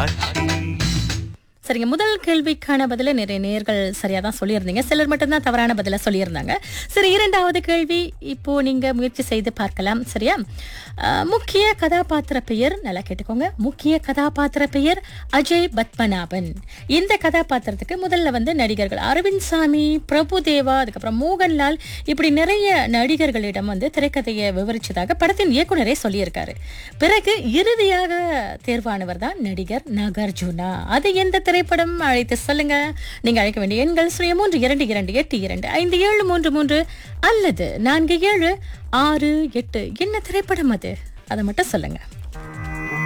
ஆட்சி சரிங்க முதல் கேள்விக்கான பதில நிறைய நேர்கள் சரியா தான் சொல்லியிருந்தீங்க சிலர் மட்டும்தான் தவறான பதில சொல்லியிருந்தாங்க சரி இரண்டாவது கேள்வி இப்போ நீங்க முயற்சி செய்து பார்க்கலாம் சரியா அஹ், முக்கிய கதாபாத்திர பெயர் நல்லா கேட்டுக்கோங்க முக்கிய கதாபாத்திர பெயர் அஜய் பத்மநாபன் இந்த கதாபாத்திரத்துக்கு முதல்ல வந்து நடிகர்கள் அரவிந்த் சாமி பிரபுதேவா அதுக்கப்புறம் மோகன்லால் இப்படி நிறைய நடிகர்களிடம் வந்து திரைக்கதையை விவரிச்சதாக படத்தின் இயக்குனரே சொல்லியிருக்காரு பிறகு இறுதியாக தேர்வானவர் தான் நடிகர் நாகார்ஜுனா அது எந்த திரைப்படம் அழைத்து சொல்லுங்க நீங்க அழைக்க வேண்டிய எண்கள் சுய மூன்று இரண்டு இரண்டு எட்டு இரண்டு ஐந்து ஏழு மூன்று மூன்று அல்லது நான்கு ஏழு ஆறு எட்டு என்ன திரைப்படம் அது அதை மட்டும் சொல்லுங்க